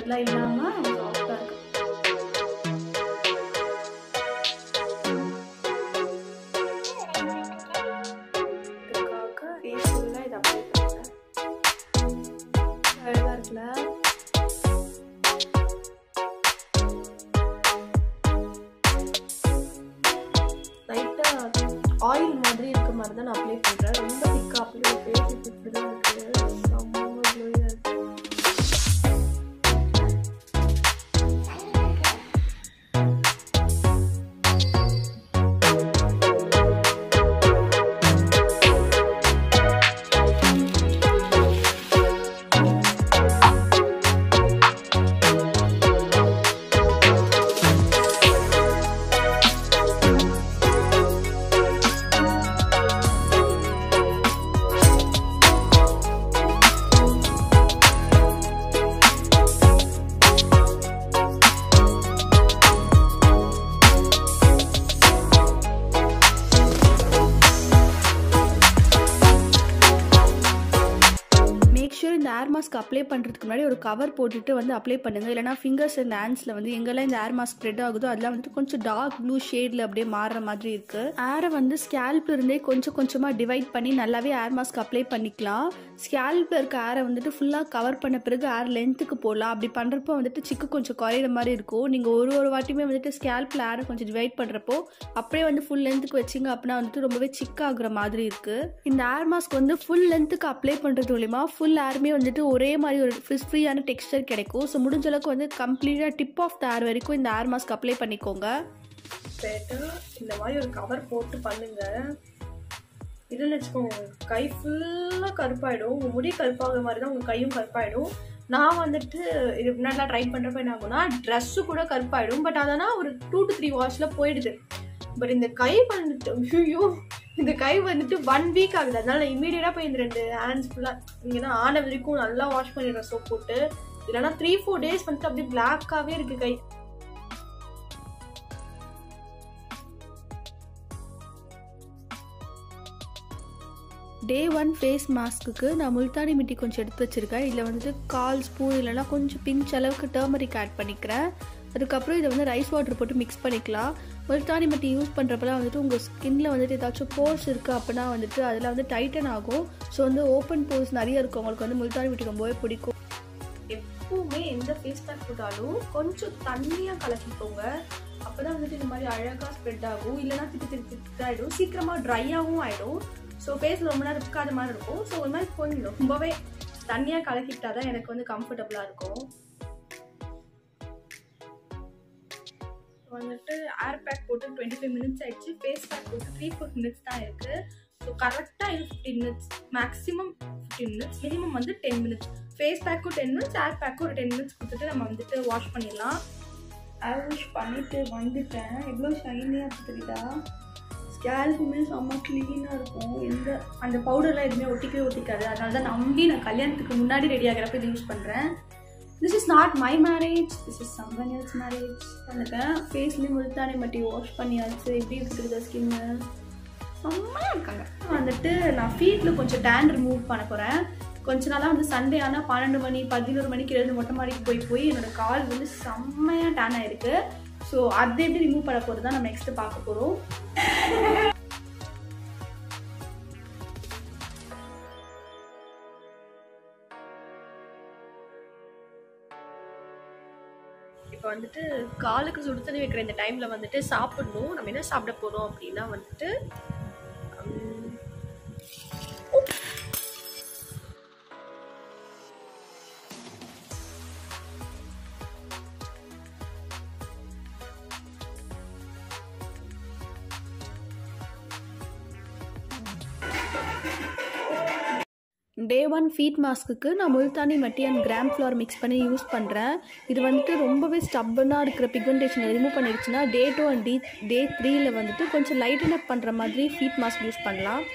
மாதிரிலாம் இல்லாமல் சாஃப்டாக இருக்கு இதுக்காக ஃபேஸ் ஃபுல்லாக இதை அப்ளை பண்ணுறேன் அழகாக இருக்குல்ல லைட்டாக ஆயில் மாதிரி இருக்க மாதிரி தான் நான் அப்ளை பண்ணுறேன் ரொம்ப திக்காக அப்ளை ஃபேஸ் இப்படி தான் இருக்குது செம்ம க்ளோயாக இருக்குது மேக் ஷூர் இந்த ஏர் மாஸ்க் அப்ளை பண்ணுறதுக்கு முன்னாடி ஒரு கவர் போட்டுட்டு வந்து அப்ளை பண்ணுங்கள் இல்லைனா ஃபிங்கர்ஸ் அண்ட் ஹேண்ட்ஸில் வந்து எங்கெல்லாம் இந்த ஏர் மாஸ்க் ஸ்ப்ரெட் ஆகுதோ அதெல்லாம் வந்துட்டு கொஞ்சம் டார்க் ப்ளூ ஷேடில் அப்படியே மாறுற மாதிரி இருக்குது ஏரை வந்து ஸ்கேல்ப்ல இருந்தே கொஞ்சம் கொஞ்சமாக டிவைட் பண்ணி நல்லாவே ஏர் மாஸ்க் அப்ளை பண்ணிக்கலாம் ஸ்கேல்ப்ல இருக்க ஏரை வந்துட்டு ஃபுல்லாக கவர் பண்ண பிறகு ஏர் லென்த்துக்கு போடலாம் அப்படி பண்ணுறப்போ வந்துட்டு சிக்கு கொஞ்சம் குறையிற மாதிரி இருக்கும் நீங்கள் ஒரு ஒரு வாட்டியுமே வந்துட்டு ஸ்கேல்ப்ல ஏரை கொஞ்சம் டிவைட் பண்ணுறப்போ அப்படியே வந்து ஃபுல் லென்த்துக்கு வச்சிங்க அப்படின்னா வந்துட்டு ரொம்பவே சிக் ஆகுற மாதிரி இருக்குது இந்த ஏர் மாஸ்க் வந்து ஃபுல் லென்த்துக்கு அப்ளை பண்ணுறது மூலிமா ஃபுல் ஏருமே வந்துட்டு ஒரே மாதிரி ஒரு ஃப்ரிஸ் ஃப்ரீயான டெக்ஸ்டர் கிடைக்கும் ஸோ முடிஞ்ச அளவுக்கு வந்து கம்ப்ளீட்டாக டிப் ஆஃப் த ஏர் வரைக்கும் இந்த ஏர் மாஸ்க் அப்ளை பண்ணிக்கோங்க பெட்டர் இந்த மாதிரி ஒரு கவர் போட்டு பண்ணுங்க இதுன்னு வச்சுக்கோங்க கை ஃபுல்லாக கருப்பாயிடும் உங்கள் முடி கருப்பாகிற மாதிரி தான் உங்கள் கையும் கருப்பாயிடும் நான் வந்துட்டு இது முன்னாடிலாம் ட்ரை பண்ணுறப்ப என்ன ஆகும்னா ட்ரெஸ்ஸு கூட கருப்பாயிடும் பட் அதனால் ஒரு டூ டு த்ரீ வாஷில் போயிடுது பட் இந்த கை வந்துட்டு ஐயோ இந்த கை வந்துட்டு ஒன் வீக் ஆகுது அதனால நான் இமீடியட்டாக போய் இந்த ரெண்டு ஹேண்ட்ஸ் ஃபுல்லாக இங்கன்னா ஆன வரைக்கும் நல்லா வாஷ் பண்ணிடுறேன் சோப் போட்டு இல்லைன்னா த்ரீ ஃபோர் டேஸ் வந்துட்டு அப்படியே பிளாக்காகவே இருக்குது கை டே ஒன் ஃபேஸ் மாஸ்க்குக்கு நான் முல்தானி மிட்டி கொஞ்சம் எடுத்து வச்சுருக்கேன் இதில் வந்துட்டு கால் ஸ்பூன் இல்லைனா கொஞ்சம் பிஞ்ச் அளவுக்கு டர்மரிக் ஆட் பண்ணிக்கிறேன் அதுக்கப்புறம் இதை வந்து ரைஸ் வாட்டர் போட்டு மிக்ஸ் பண்ணிக்கலாம் முல்தானி மிட்டி யூஸ் பண்ணுறப்பலாம் வந்துட்டு உங்கள் ஸ்கின்ல வந்துட்டு ஏதாச்சும் போர்ஸ் இருக்குது அப்படின்னா வந்துட்டு அதில் வந்து டைட்டன் ஆகும் ஸோ வந்து ஓப்பன் போர்ஸ் நிறைய இருக்கும் உங்களுக்கு வந்து முல்தானி மிட்டி ரொம்பவே பிடிக்கும் எப்பவுமே எந்த ஃபேஸ் பேக் போட்டாலும் கொஞ்சம் தண்ணியாக கலக்கிக்கோங்க அப்போ தான் வந்துட்டு இந்த மாதிரி அழகாக ஸ்ப்ரெட் ஆகும் இல்லைன்னா திட்டு திட்டு திட்டாயிடும் சீக்கிரமாக ட்ரையாகவும் ஆகிடும் ஸோ ஃபேஸில் ரொம்ப நேரம் இருக்காத மாதிரி இருக்கும் ஸோ ஒரு மாதிரி கொஞ்சம் ரொம்பவே தண்ணியாக கலக்கிட்டா தான் எனக்கு வந்து கம்ஃபர்டபுளாக இருக்கும் வந்துட்டு ஏர் பேக் போட்டு டுவெண்ட்டி ஃபைவ் மினிட்ஸ் ஆயிடுச்சு ஃபேஸ் பேக் போட்டு த்ரீ ஃபோர் மினிட்ஸ் தான் இருக்குது ஸோ கரெக்டாக இது fifteen minutes maximum fifteen minutes minimum வந்து டென் மினிட்ஸ் ஃபேஸ் பேக்கும் டென் மினிட்ஸ் ஏர் பேக்கும் ஒரு டென் மினிட்ஸ் கொடுத்துட்டு நம்ம வந்துட்டு வாஷ் பண்ணிடலாம் ஏர் வாஷ் பண்ணிட்டு வந்துட்டேன் எவ்வளோ ஷைனியாக இருக்கு தெரியுதா ஸ்கேல்புமே செம்ம க்ளீனாக இருக்கும் எந்த அந்த பவுடர்லாம் எதுவுமே ஒட்டிக்கவே ஒட்டிக்காது அதனால தான் நம்பி நான் கல்யாணத்துக்கு முன்னாடி ரெடி ஆகிறப்ப இது யூஸ் பண்ணுறேன் this is not my marriage this is someone else marriage வந்துட்டேன் ஃபேஸ்லேயும் முழுத்தானே மட்டி வாஷ் பண்ணியாச்சு எப்படி இருக்குது ஸ்கின்னு செம்மையாக இருக்காங்க வந்துட்டு நான் ஃபீட்டில் கொஞ்சம் டேன் ரிமூவ் பண்ண போகிறேன் கொஞ்ச நாளாக வந்து சண்டே ஆனால் பன்னெண்டு மணி பதினோரு மணிக்கு எழுந்து மொட்டை மாடிக்கு போய் போய் என்னோட கால் வந்து செம்மையாக டேன் ஆயிருக்கு ஸோ அதை எப்படி ரிமூவ் பண்ண போகிறது தான் நம்ம நெக்ஸ்ட்டு பார்க்க போகிறோம் இப்போ வந்துட்டு காலுக்கு சுடு தண்ணி வைக்கிற இந்த டைமில் வந்துட்டு சாப்பிடணும் நம்ம என்ன சாப்பிட போகிறோம் அப்படின்னா வந்துட்டு உம், டே ஒன் ஃபீட் மாஸ்க்குக்கு நான் Multani mitti and gram flour mix பண்ணி யூஸ் பண்ணுறேன் இது வந்துட்டு ரொம்பவே ஸ்டப்பனாக இருக்கிற பிக்மெண்டேஷனை ரிமூவ் பண்ணிடுச்சுன்னா day two and the day த்ரீல வந்துட்டு கொஞ்சம் லைட்டன் அப் பண்ணுற மாதிரி ஃபீட் மாஸ்க் யூஸ் பண்ணலாம்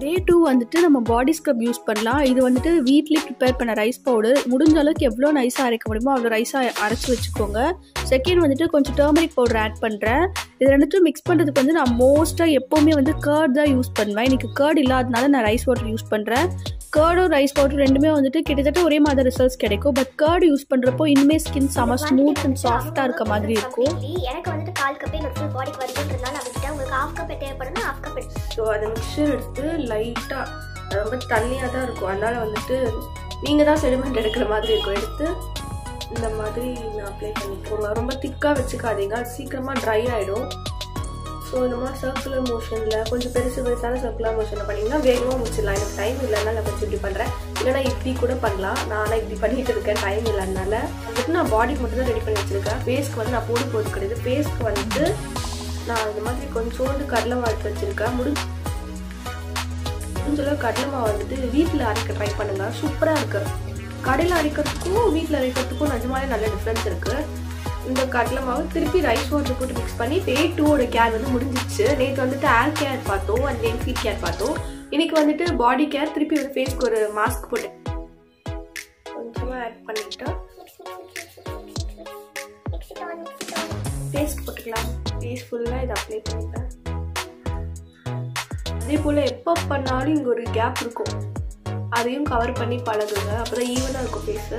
டே டூ வந்துட்டு நம்ம பாடி ஸ்க்ரப் யூஸ் பண்ணலாம் இது வந்துட்டு வீட்லேயே ப்ரிப்பேர் பண்ண ரைஸ் பவுடர் முடிஞ்ச அளவுக்கு எவ்வளோ நைஸாக அரைக்க முடியுமோ அவ்வளோ ரைஸாக அரைச்சி வச்சுக்கோங்க செகண்ட் வந்துட்டு கொஞ்சம் டர்மரிக் பவுடர் ஆட் பண்ணுறேன் இது ரெண்டுத்தையும் மிக்ஸ் பண்ணுறதுக்கு வந்து நான் மோஸ்ட்டாக எப்போவுமே வந்து கேர்ட் தான் யூஸ் பண்ணுவேன் இன்றைக்கி கேர்ட் இல்லாதனால நான் ரைஸ் வாட்டர் யூஸ் பண்ணுறேன் கேர்டும் ரைஸ் பவுடர் ரெண்டுமே வந்துட்டு கிட்டத்தட்ட ஒரே மாதிரி ரிசல்ட்ஸ் கிடைக்கும் பட் கேர்டு யூஸ் பண்ணுறப்போ இனிமே ஸ்கின் செம ஸ்மூத் அண்ட் சாஃப்டாக இருக்க மாதிரி இருக்கும் Completely. எனக்கு வந்துட்டு கால் கப்பே என்னோட ஃபுல் பாடிக்கு வருதுன்றதுனால நான் விட்டுட்டேன் உங்களுக்கு ஹாஃப் கப் தேவைப்படுனா ஹாஃப் கப் எடுத்து ஸோ அதை மிக்சர் எடுத்து லைட்டாக ரொம்ப தண்ணியாக தான் இருக்கும் அதனால் வந்துட்டு நீங்கள் தான் செடிமெண்ட் எடுக்கிற மாதிரி இருக்கும் எடுத்து இந்த மாதிரி நான் அப்ளை பண்ணிக்கோங்க ரொம்ப திக்காக வச்சுக்காதீங்க அது சீக்கிரமாக ட்ரை ஆகிடும் ஸோ இந்த மாதிரி சர்க்குலர் மோஷனில் கொஞ்சம் பெருசு பெருசான சர்க்குலர் மோஷனில் பண்ணிங்கன்னா வேகமாக முடிச்சிடலாம் எனக்கு டைம் இல்லைனால நான் கொஞ்சம் இப்படி பண்ணுறேன் இல்லைனா இப்படி கூட பண்ணலாம் நானும் இப்படி பண்ணிட்டு இருக்கேன் டைம் இல்லைனால வந்துட்டு நான் பாடிக்கு மட்டும் தான் ரெடி பண்ணி வச்சிருக்கேன் ஃபேஸ்க்கு வந்து நான் போட போகிறது கிடையாது ஃபேஸ்க்கு வந்து நான் இந்த மாதிரி கொஞ்சோண்டு கடலை வாட்டு வச்சுருக்கேன் முடிஞ்ச முடிஞ்சளவு கடலை மாவு வந்துட்டு வீட்டில் அரைக்க ட்ரை பண்ணுங்க சூப்பராக இருக்கு கடையில் அரைக்கிறதுக்கும் வீட்டில் அரைக்கிறதுக்கும் நிஜமாலே நல்ல டிஃப்ரென்ஸ் இருக்கு இந்த கடலை மாவு திருப்பி ரைஸ் வாட்டர் போட்டு மிக்ஸ் பண்ணி டே டூவோட கேர் வந்து முடிஞ்சிச்சு நேற்று வந்துட்டு ஏர் கேர் பார்த்தோம் அண்ட் தென் ஃபீட் கேர் பார்த்தோம் இன்னைக்கு வந்துட்டு பாடி கேர் திருப்பி ஒரு ஃபேஸ்க்கு ஒரு மாஸ்க் போட்டேன் கொஞ்சமாக ஆட் பண்ணிட்டு mix it on mix it on ஃபேஸ்க்கு போட்டுக்கலாம் ஃபேஸ் ஃபுல்லாக இதை அப்ளை பண்ணிட்டேன் அதே போல் எப்போ பண்ணாலும் இங்கே ஒரு கேப் இருக்கும் அதையும் கவர் பண்ணி பழகுங்க அப்போ ஈவனாக இருக்கும் ஃபேஸு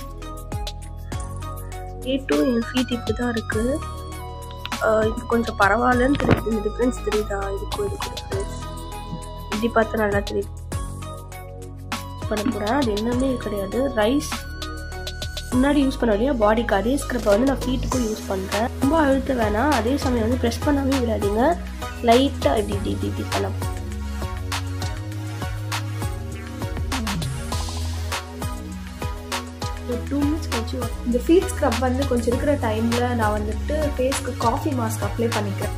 ஏ டூ என் ஃபீட் இப்படி தான் இருக்குது இப்போ கொஞ்சம் பரவாயில்லன்னு தெரியுது இந்த டிஃப்ரென்ஸ் தெரியுதா இதுக்கும் இதுக்கும் டிஃப்ரென்ஸ் இப்படி பார்த்தா நல்லா தெரியுது பண்ண போகிறேன் அது என்னமே கிடையாது ரைஸ் முன்னாடி யூஸ் பண்ண இல்லையா பாடிக்கு அதே ஸ்க்ரப்பை வந்து நான் ஃபீட்டுக்கும் யூஸ் பண்ணுறேன் ரொம்ப அழுத்த வேணாம் அதே சமயம் வந்து ப்ரெஸ் பண்ணாமே விடாதீங்க லைட்டாக இப்படி இப்படி இப்படி இப்படி பண்ண ஒரு டூ மினிட்ஸ் கழிச்சு இந்த ஃபீட் ஸ்க்ரப் வந்து கொஞ்சம் இருக்கிற டைமில் நான் வந்துட்டு ஃபேஸ்க்கு காஃபி மாஸ்க் அப்ளை பண்ணிக்கிறேன்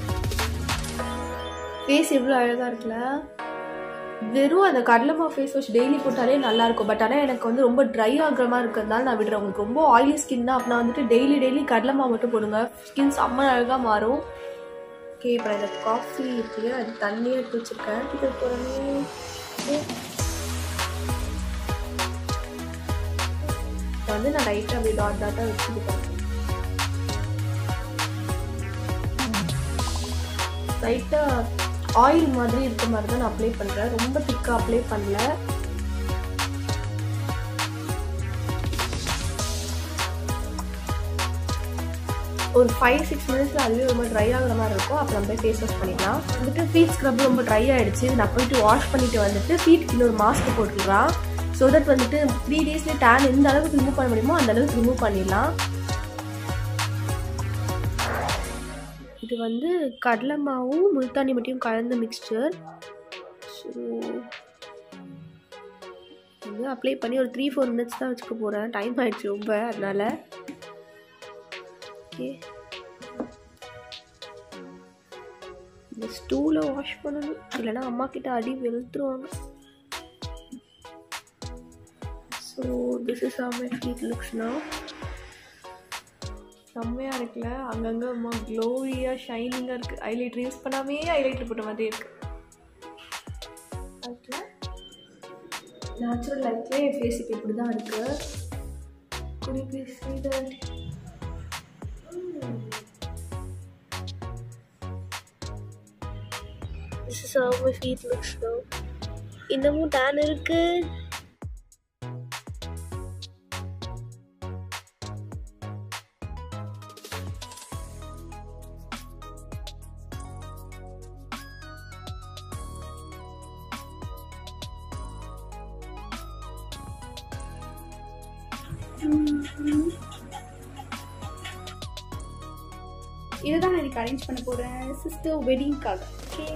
ஃபேஸ் எவ்வளோ அழகாக இருக்குல்ல வெறும் அந்த கடலமா ஃபேஸ் வாஷ் டெய்லி போட்டாலே நல்லா இருக்கும் பட் ஆனால் எனக்கு வந்து ரொம்ப ட்ரை ஆகுற மாதிரி இருக்கிறதுனால நான் விடுறேன் உங்களுக்கு ரொம்ப ஆயிலி ஸ்கின் தான் அப்படின்னா வந்துட்டு டெய்லி டெய்லி கடலமா மட்டும் போடுங்க ஸ்கின் செம்ம அழகாக மாறும் ஓகே இப்போ இந்த காஃபி இருக்கு அது தண்ணியே எடுத்து வச்சிருக்கேன் இது போகிறேன் வந்து நான் லைட்டாக அப்படி டாட் டாட்டாக வச்சுக்கிட்டேன் லைட்டாக ஆயில் மாதிரி இருக்க மாதிரி தான் நான் அப்ளை பண்ணுறேன் ரொம்ப திக்காக அப்ளை பண்ணல ஒரு ஃபைவ் சிக்ஸ் மினிட்ஸில் அதுவே ரொம்ப ட்ரை ஆகுற மாதிரி இருக்கும் அப்புறம் நம்ம போய் ஃபேஸ் வாஷ் பண்ணிக்கலாம் வந்துட்டு ஃபீட் ஸ்க்ரப் ரொம்ப ட்ரை ஆகிடுச்சு நான் போயிட்டு வாஷ் பண்ணிட்டு வந்துட்டு ஃபீட்டுக்கு இன்னொரு மாஸ்க் போட்டுக்கலாம் ஸோ தட் வந்துட்டு த்ரீ டேஸ்லேயே டேன் எந்த அளவுக்கு ரிமூவ் பண்ண முடியுமோ அந்த அளவுக்கு ரிமூவ் பண்ணிடலாம் இது வந்து கடலை மாவும் முல்தானி மட்டியும் கலந்த மிக்சர் ஸோ வந்து அப்ளை பண்ணி ஒரு த்ரீ ஃபோர் மினிட்ஸ் தான் வச்சுக்க போகிறேன் டைம் ஆயிடுச்சு ரொம்ப அதனால ஓகே இந்த ஸ்டூலை வாஷ் பண்ணணும் இல்லைன்னா அம்மா கிட்ட அடி வெளுத்துருவாங்க so this is how my feet looks now செம்மையாக இருக்குல்ல அங்கங்கே அம்மா க்ளோவியாக ஷைனிங்காக இருக்குது ஹைலைட்டர் யூஸ் பண்ணாமே ஹைலைட்டர் போட்ட மாதிரி இருக்கு அதில் நேச்சுரல் லைஃப்லேயே என் ஃபேஸ் இப்போ இப்படி தான் இருக்கு குடி please This is how my feet looks now. இன்னமும் டேன் இருக்கு இதுதான் நான் இன்னைக்கு அரேஞ்ச் பண்ண போகிறேன் சிஸ்டர் வெட்டிங்க்காக ஓகே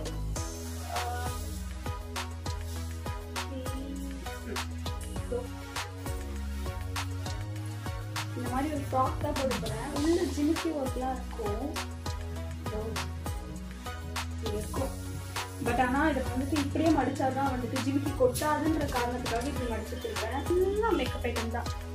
இந்த மாதிரி ஒரு ஃப்ராக் தான் போட போகிறேன் உள்ள ஜிமிக்கி ஒர்க்லாம் இருக்கும் இதோ இது இருக்கும் பட் ஆனால் இதை வந்துட்டு இப்படியே மடிச்சாதான் வந்துட்டு ஜிமிக்கி கொட்டாதுன்ற காரணத்துக்காக இப்படி மடிச்சிட்டு இருக்கேன் ஃபுல்லாக மேக்கப் ஐட்டம் தான்